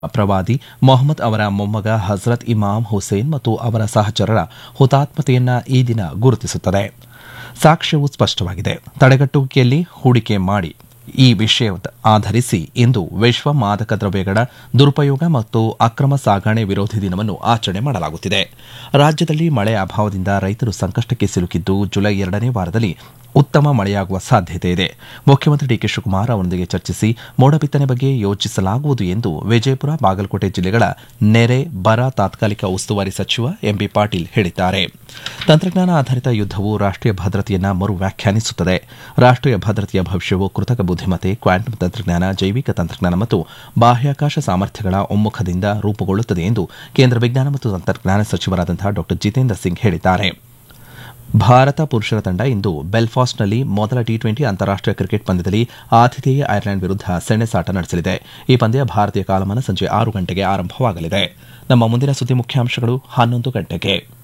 ಪ್ರವಾದಿ ಮೊಹಮ್ಮದ್ ಅವರ ಮೊಮ್ಮಗ ಹಜರತ್ ಇಮಾಮ್ ಹುಸೇನ್ ಮತ್ತು ಅವರ ಸಹಚರರ ಹುತಾತ್ಮತೆಯನ್ನ ಈ ದಿನ ಗುರುತಿಸುತ್ತದೆ ಸಾಕ್ಷ್ಯವು ಸ್ಪಷ್ಟವಾಗಿದೆ ತಡೆಗಟ್ಟುವಿಕೆಯಲ್ಲಿ ಹೂಡಿಕೆ ಮಾಡಿ ಈ ವಿಷಯ ಆಧರಿಸಿ ಇಂದು ವಿಶ್ವ ಮಾದಕ ದ್ರವ್ಯಗಳ ದುರುಪಯೋಗ ಮತ್ತು ಅಕ್ರಮ ಸಾಗಣೆ ವಿರೋಧಿ ದಿನವನ್ನು ಆಚರಣೆ ಮಾಡಲಾಗುತ್ತಿದೆ ರಾಜ್ಯದಲ್ಲಿ ಮಳೆ ಅಭಾವದಿಂದ ರೈತರು ಸಂಕಷ್ಟಕ್ಕೆ ಸಿಲುಕಿದ್ದು ಜುಲೈ ಎರಡನೇ ವಾರದಲ್ಲಿ ಉತ್ತಮ ಮಳೆಯಾಗುವ ಸಾಧ್ಯತೆ ಇದೆ ಮುಖ್ಯಮಂತ್ರಿ ಡಿಕೆ ಶಿವಕುಮಾರ್ ಅವರೊಂದಿಗೆ ಚರ್ಚಿಸಿ ಮೋಡ ಬಿತ್ತನೆ ಬಗ್ಗೆ ಯೋಚಿಸಲಾಗುವುದು ಎಂದು ವಿಜಯಪುರ ಬಾಗಲಕೋಟೆ ಜಿಲ್ಲೆಗಳ ನೆರೆ ಬರ ತಾತ್ಕಾಲಿಕ ಉಸ್ತುವಾರಿ ಸಚಿವ ಎಂಬಿ ಪಾಟೀಲ್ ಹೇಳಿದ್ದಾರೆ ತಂತ್ರಜ್ಞಾನ ಆಧಾರಿತ ಯುದ್ದವು ರಾಷ್ಟೀಯ ಭದ್ರತೆಯನ್ನ ಮರು ವ್ಯಾಖ್ಯಾನಿಸುತ್ತದೆ ರಾಷ್ಟೀಯ ಭದ್ರತೆಯ ಭವಿಷ್ಯವು ಕೃತಕ ಬುದ್ದಿಮತ್ತೆ ಕ್ವಾಂಟಮ್ ತಂತ್ರಜ್ಞಾನ ಜೈವಿಕ ತಂತ್ರಜ್ಞಾನ ಮತ್ತು ಬಾಹ್ಯಾಕಾಶ ಸಾಮರ್ಥ್ಯಗಳ ಒಮ್ಮುಖದಿಂದ ರೂಪುಗೊಳ್ಳುತ್ತದೆ ಎಂದು ಕೇಂದ್ರ ವಿಜ್ಞಾನ ಮತ್ತು ತಂತ್ರಜ್ಞಾನ ಸಚಿವರಾದಂತಹ ಡಾ ಜಿತೇಂದ್ರ ಸಿಂಗ್ ಹೇಳಿದ್ದಾರೆ ಭಾರತ ಪುರುಷರ ತಂಡ ಇಂದು ಬೆಲ್ಫಾಸ್ಟ್ನಲ್ಲಿ ಮೊದಲ ಟಿ ಟ್ವೆಂಟಿ ಅಂತಾರಾಷ್ಟೀಯ ಕ್ರಿಕೆಟ್ ಪಂದ್ಯದಲ್ಲಿ ಆತಿಥೇಯ ಐರ್ಲೆಂಡ್ ವಿರುದ್ಧ ಸೆಣಸಾಟ ನಡೆಸಲಿದೆ ಈ ಪಂದ್ಯ ಭಾರತೀಯ ಕಾಲಮಾನ ಸಂಜೆ ಆರು ಗಂಟೆಗೆ ಆರಂಭವಾಗಲಿದೆ ನಮ್ಮ ಮುಂದಿನ ಸುದ್ದಿ ಮುಖ್ಯಾಂಶಗಳು ಹನ್ನೊಂದು ಗಂಟೆಗೆ